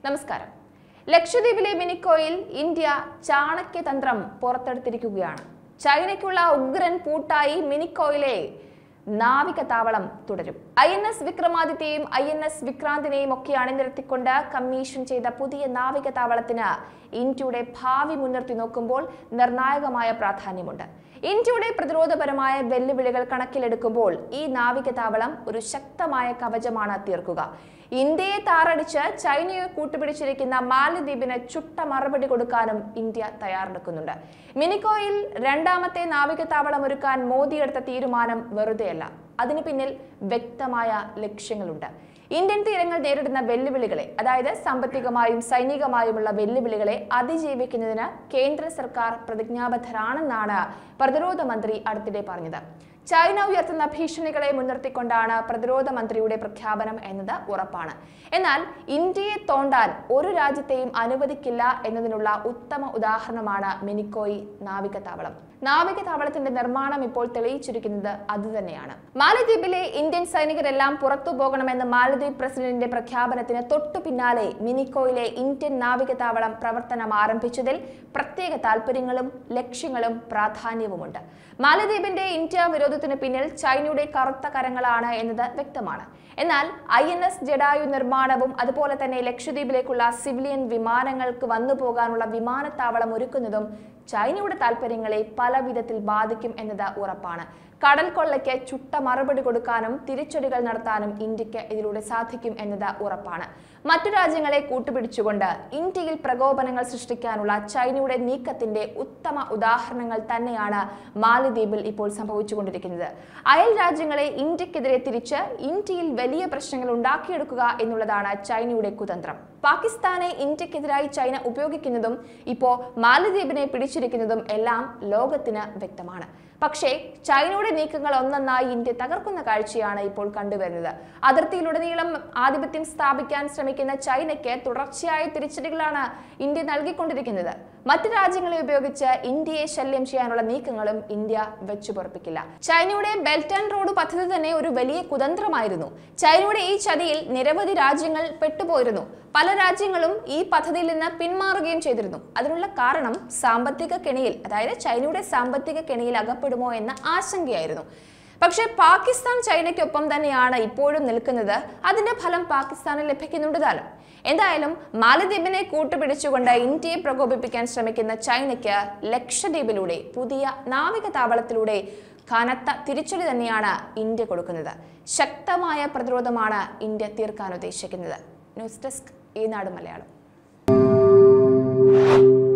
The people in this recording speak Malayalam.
നമസ്കാരം ലക്ഷദ്വീപിലെ മിനിക്കോയിൽ ഇന്ത്യ ചാണക്യതന്ത്രം പുറത്തെടുത്തിരിക്കുകയാണ് ചൈനയ്ക്കുള്ള ഉഗ്രൻ പൂട്ടായി മിനിക്കോയിലെ നാവിക താവളം തുടരും ഐ എൻ എസ് വിക്രമാദിത്യയും ഐ എൻ എസ് വിക്രാന്തിനെയും ഒക്കെ അണിനിരത്തിക്കൊണ്ട് കമ്മീഷൻ ചെയ്ത പുതിയ നാവിക താവളത്തിന് ഇന്ത്യയുടെ ഭാവി മുൻനിർത്തി നോക്കുമ്പോൾ നിർണായകമായ പ്രാധാന്യമുണ്ട് ഇന്ത്യയുടെ പ്രതിരോധപരമായ വെല്ലുവിളികൾ കണക്കിലെടുക്കുമ്പോൾ ഈ നാവിക താവളം ഒരു ശക്തമായ കവചമാണ് തീർക്കുക ഇന്ത്യയെ താറടിച്ച് ചൈനയെ കൂട്ടുപിടിച്ചിരിക്കുന്ന മാലദ്വീപിന് ചുട്ട മറുപടി കൊടുക്കാനും ഇന്ത്യ തയ്യാറെടുക്കുന്നുണ്ട് മിനിക്കോയിൽ രണ്ടാമത്തെ നാവിക താവളം ഒരുക്കാൻ മോദി എടുത്ത തീരുമാനം വെറുതെയല്ല അതിനു പിന്നിൽ വ്യക്തമായ ലക്ഷ്യങ്ങളുണ്ട് ഇന്ത്യൻ തീരങ്ങൾ നേരിടുന്ന വെല്ലുവിളികളെ അതായത് സാമ്പത്തികമായും സൈനികമായുമുള്ള വെല്ലുവിളികളെ അതിജീവിക്കുന്നതിന് കേന്ദ്ര സർക്കാർ പ്രതിജ്ഞാബദ്ധരാണെന്നാണ് പ്രതിരോധ മന്ത്രി അടുത്തിടെ പറഞ്ഞത് ചൈന ഉയർത്തുന്ന ഭീഷണികളെ മുൻനിർത്തിക്കൊണ്ടാണ് പ്രതിരോധ മന്ത്രിയുടെ പ്രഖ്യാപനം എന്നത് ഉറപ്പാണ് എന്നാൽ ഇന്ത്യയെ തോണ്ടാൻ ഒരു രാജ്യത്തെയും അനുവദിക്കില്ല എന്നതിനുള്ള ഉത്തമ ഉദാഹരണമാണ് മിനിക്കോയി നാവിക താവളം നാവിക താവളത്തിന്റെ നിർമ്മാണം ഇപ്പോൾ തെളിയിച്ചിരിക്കുന്നത് അതുതന്നെയാണ് മാലദ്വീപിലെ ഇന്ത്യൻ സൈനികരെല്ലാം പുറത്തു പോകണമെന്ന് മാലദ്വീപ് പ്രസിഡന്റിന്റെ പ്രഖ്യാപനത്തിന് തൊട്ടു പിന്നാലെ മിനിക്കോയിലെ ഇന്ത്യൻ നാവിക താവളം പ്രവർത്തനം ആരംഭിച്ചതിൽ പ്രത്യേക താല്പര്യങ്ങളും ലക്ഷ്യങ്ങളും പ്രാധാന്യവുമുണ്ട് മാലദ്വീപിന്റെ ഇന്ത്യ വിരോധത്തിന് പിന്നിൽ ചൈനയുടെ കറുത്ത കരങ്ങളാണ് എന്നത് വ്യക്തമാണ് എന്നാൽ ഐ എൻ എസ് ജഡായു നിർമ്മാണവും അതുപോലെ തന്നെ ലക്ഷദ്വീപിലേക്കുള്ള സിവിലിയൻ വിമാനങ്ങൾക്ക് വന്നു പോകാനുള്ള വിമാനത്താവളം ഒരുക്കുന്നതും ചൈനയുടെ താല്പര്യങ്ങളെ പല വിധത്തിൽ ബാധിക്കും എന്നത് ഉറപ്പാണ് കടൽ കൊള്ളയ്ക്ക് ചുട്ട മറുപടി കൊടുക്കാനും തിരിച്ചടികൾ നടത്താനും ഇന്ത്യക്ക് ഇതിലൂടെ സാധിക്കും എന്നത് ഉറപ്പാണ് മറ്റു രാജ്യങ്ങളെ കൂട്ടുപിടിച്ചുകൊണ്ട് ഇന്ത്യയിൽ പ്രകോപനങ്ങൾ സൃഷ്ടിക്കാനുള്ള ചൈനയുടെ നീക്കത്തിന്റെ ഉത്തമ ഉദാഹരണങ്ങൾ തന്നെയാണ് മാലദ്വീപിൽ ഇപ്പോൾ സംഭവിച്ചുകൊണ്ടിരിക്കുന്നത് അയൽ രാജ്യങ്ങളെ ഇന്ത്യക്കെതിരെ തിരിച്ച് ഇന്ത്യയിൽ വലിയ പ്രശ്നങ്ങൾ ഉണ്ടാക്കിയെടുക്കുക എന്നുള്ളതാണ് ചൈനയുടെ കുതന്ത്രം പാകിസ്ഥാനെ ഇന്ത്യക്കെതിരായി ചൈന ഉപയോഗിക്കുന്നതും ഇപ്പോൾ മാലദ്വീപിനെ പിടിച്ചിരിക്കുന്നതും എല്ലാം ലോകത്തിന് വ്യക്തമാണ് പക്ഷേ ചൈനയുടെ നീക്കങ്ങൾ ഒന്നൊന്നായി ഇന്ത്യ തകർക്കുന്ന കാഴ്ചയാണ് ഇപ്പോൾ കണ്ടുവരുന്നത് അതിർത്തിയിലുടനീളം ആധിപത്യം സ്ഥാപിക്കാൻ ശ്രമിക്കുന്ന ചൈനയ്ക്ക് തുടർച്ചയായ തിരിച്ചടികളാണ് ഇന്ത്യ നൽകിക്കൊണ്ടിരിക്കുന്നത് മറ്റ് രാജ്യങ്ങളെ ഉപയോഗിച്ച് ഇന്ത്യയെ ശല്യം ചെയ്യാനുള്ള നീക്കങ്ങളും ഇന്ത്യ വെച്ചുപൊറപ്പിക്കില്ല ചൈനയുടെ ബെൽറ്റ് ആൻഡ് റോഡ് പദ്ധതി തന്നെ ഒരു വലിയ കുതന്ത്രമായിരുന്നു ചൈനയുടെ ഈ ചതിയിൽ നിരവധി രാജ്യങ്ങൾ പെട്ടുപോയിരുന്നു പല രാജ്യങ്ങളും ഈ പദ്ധതിയിൽ നിന്ന് പിന്മാറുകയും ചെയ്തിരുന്നു അതിനുള്ള കാരണം സാമ്പത്തിക കെണിയിൽ അതായത് ചൈനയുടെ സാമ്പത്തിക കെണിയിൽ അകപ്പെടുമോ എന്ന ആശങ്കയായിരുന്നു പക്ഷേ പാകിസ്ഥാൻ ചൈനയ്ക്കൊപ്പം തന്നെയാണ് ഇപ്പോഴും നിൽക്കുന്നത് അതിന്റെ ഫലം പാകിസ്ഥാന് ലഭിക്കുന്നുണ്ട് താനും എന്തായാലും മാലദ്വീപിനെ കൂട്ടുപിടിച്ചുകൊണ്ട് ഇന്ത്യയെ പ്രകോപിപ്പിക്കാൻ ശ്രമിക്കുന്ന ചൈനയ്ക്ക് ലക്ഷദ്വീപിലൂടെ പുതിയ നാവിക താവളത്തിലൂടെ കനത്ത തിരിച്ചടി തന്നെയാണ് ഇന്ത്യ കൊടുക്കുന്നത് ശക്തമായ പ്രതിരോധമാണ് ഇന്ത്യ തീർക്കാൻ ഉദ്ദേശിക്കുന്നത് ന്യൂസ് ഡെസ്ക് ഈ നാട് മലയാളം